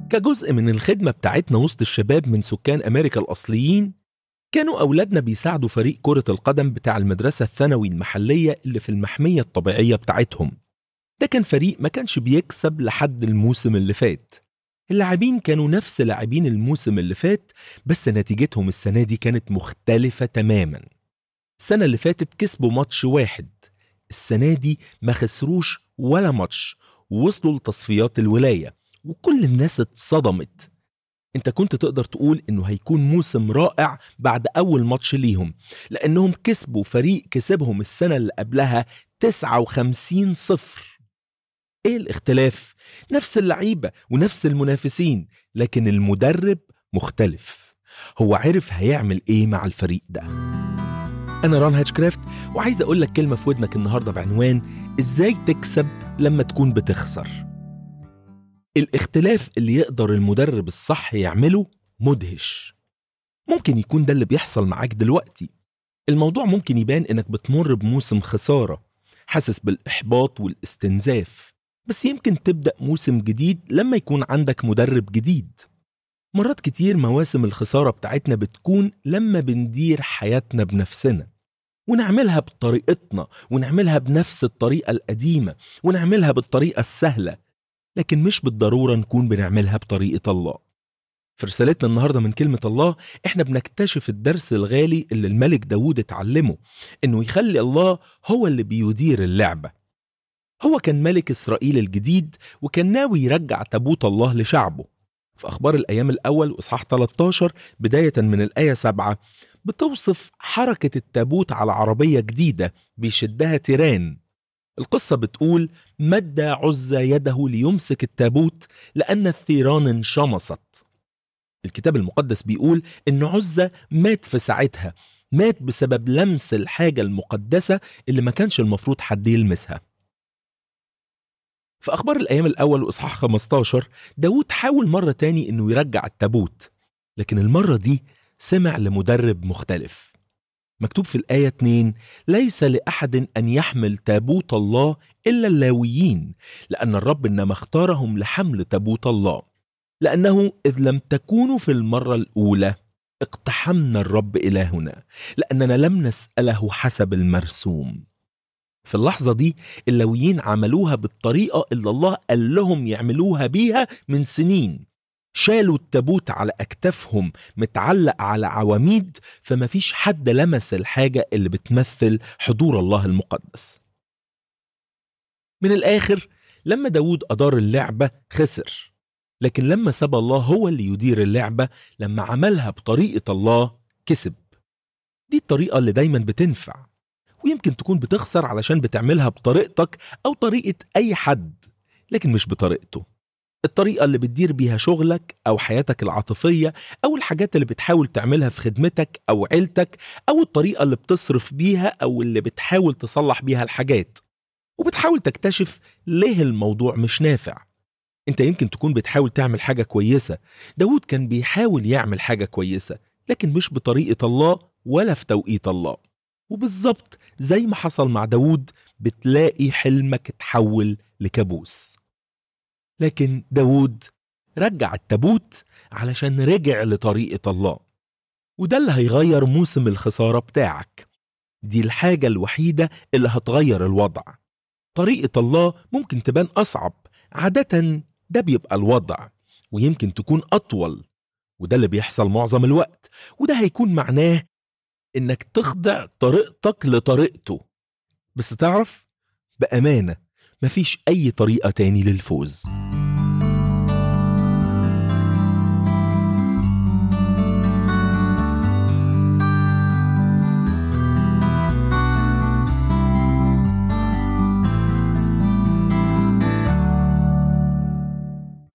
كجزء من الخدمة بتاعتنا وسط الشباب من سكان أمريكا الأصليين كانوا أولادنا بيساعدوا فريق كرة القدم بتاع المدرسة الثانوي المحلية اللي في المحمية الطبيعية بتاعتهم ده كان فريق ما كانش بيكسب لحد الموسم اللي فات اللاعبين كانوا نفس لاعبين الموسم اللي فات بس نتيجتهم السنة دي كانت مختلفة تماما السنة اللي فاتت كسبوا ماتش واحد السنة دي ما خسروش ولا ماتش ووصلوا لتصفيات الولاية وكل الناس اتصدمت انت كنت تقدر تقول انه هيكون موسم رائع بعد اول ماتش ليهم لانهم كسبوا فريق كسبهم السنة اللي قبلها 59 صفر ايه الاختلاف؟ نفس اللعيبة ونفس المنافسين لكن المدرب مختلف هو عرف هيعمل ايه مع الفريق ده انا ران هاتشكرافت وعايز اقول لك كلمة في ودنك النهاردة بعنوان ازاي تكسب لما تكون بتخسر الاختلاف اللي يقدر المدرب الصح يعمله مدهش ممكن يكون ده اللي بيحصل معاك دلوقتي الموضوع ممكن يبان انك بتمر بموسم خسارة حاسس بالإحباط والاستنزاف بس يمكن تبدأ موسم جديد لما يكون عندك مدرب جديد مرات كتير مواسم الخسارة بتاعتنا بتكون لما بندير حياتنا بنفسنا ونعملها بطريقتنا ونعملها بنفس الطريقة القديمة ونعملها بالطريقة السهلة لكن مش بالضرورة نكون بنعملها بطريقة الله في رسالتنا النهاردة من كلمة الله احنا بنكتشف الدرس الغالي اللي الملك داود اتعلمه انه يخلي الله هو اللي بيدير اللعبة هو كان ملك إسرائيل الجديد وكان ناوي يرجع تابوت الله لشعبه في أخبار الأيام الأول وإصحاح 13 بداية من الآية 7 بتوصف حركة التابوت على عربية جديدة بيشدها تيران القصة بتقول مد عزى يده ليمسك التابوت لأن الثيران انشمصت الكتاب المقدس بيقول إن عزة مات في ساعتها مات بسبب لمس الحاجة المقدسة اللي ما كانش المفروض حد يلمسها في أخبار الأيام الأول وإصحاح 15 داود حاول مرة تاني إنه يرجع التابوت لكن المرة دي سمع لمدرب مختلف مكتوب في الآية 2 ليس لأحد أن يحمل تابوت الله إلا اللاويين لأن الرب إنما اختارهم لحمل تابوت الله لأنه إذ لم تكونوا في المرة الأولى اقتحمنا الرب إلهنا لأننا لم نسأله حسب المرسوم في اللحظة دي اللاويين عملوها بالطريقة اللي الله قال لهم يعملوها بيها من سنين شالوا التابوت على أكتافهم متعلق على عواميد فما فيش حد لمس الحاجة اللي بتمثل حضور الله المقدس من الآخر لما داود أدار اللعبة خسر لكن لما ساب الله هو اللي يدير اللعبة لما عملها بطريقة الله كسب دي الطريقة اللي دايما بتنفع ويمكن تكون بتخسر علشان بتعملها بطريقتك أو طريقة أي حد لكن مش بطريقته الطريقة اللي بتدير بيها شغلك أو حياتك العاطفية أو الحاجات اللي بتحاول تعملها في خدمتك أو عيلتك أو الطريقة اللي بتصرف بيها أو اللي بتحاول تصلح بيها الحاجات وبتحاول تكتشف ليه الموضوع مش نافع انت يمكن تكون بتحاول تعمل حاجة كويسة داود كان بيحاول يعمل حاجة كويسة لكن مش بطريقة الله ولا في توقيت الله وبالظبط زي ما حصل مع داود بتلاقي حلمك اتحول لكابوس لكن داود رجع التابوت علشان رجع لطريقة الله وده اللي هيغير موسم الخسارة بتاعك دي الحاجة الوحيدة اللي هتغير الوضع طريقة الله ممكن تبان أصعب عادة ده بيبقى الوضع ويمكن تكون أطول وده اللي بيحصل معظم الوقت وده هيكون معناه إنك تخضع طريقتك لطريقته بس تعرف بأمانة مفيش أي طريقة تاني للفوز